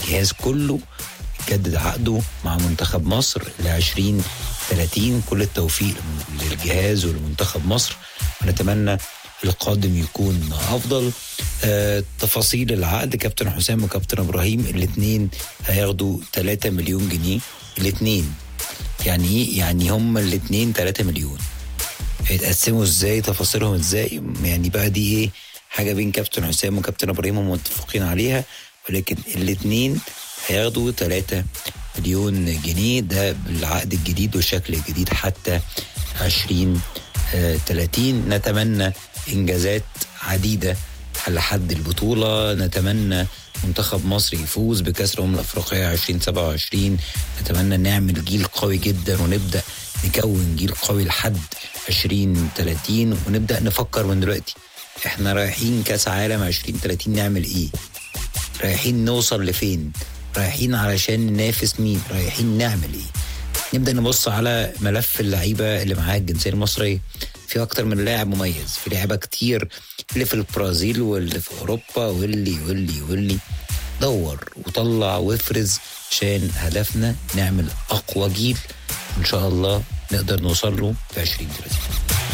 الجهاز كله جدد عقده مع منتخب مصر ل 20 30 كل التوفيق للجهاز ولمنتخب مصر ونتمنى القادم يكون افضل آه تفاصيل العقد كابتن حسام وكابتن ابراهيم الاثنين هياخدوا 3 مليون جنيه الاثنين يعني ايه يعني هم الاثنين 3 مليون هيتقسموا ازاي تفاصيلهم ازاي يعني بقى دي ايه حاجه بين كابتن حسام وكابتن ابراهيم هم متفقين عليها ولكن الاثنين هياخدوا 3 مليون جنيه ده بالعقد الجديد والشكل الجديد حتى 20 آه 30 نتمنى انجازات عديده لحد البطوله نتمنى منتخب مصر يفوز بكاس الامم الافريقيه 2027 نتمنى نعمل جيل قوي جدا ونبدا نكون جيل قوي لحد 2030 ونبدا نفكر من دلوقتي احنا رايحين كاس عالم 2030 نعمل ايه رايحين نوصل لفين رايحين علشان ننافس مين رايحين نعمل ايه نبدا نبص على ملف اللعيبه اللي معاها الجنسيه المصريه في اكتر من لاعب مميز في لعيبه كتير اللي في البرازيل واللي في اوروبا واللي واللي واللي دور وطلع وافرز عشان هدفنا نعمل اقوى جيل ان شاء الله نقدر نوصل له في 2030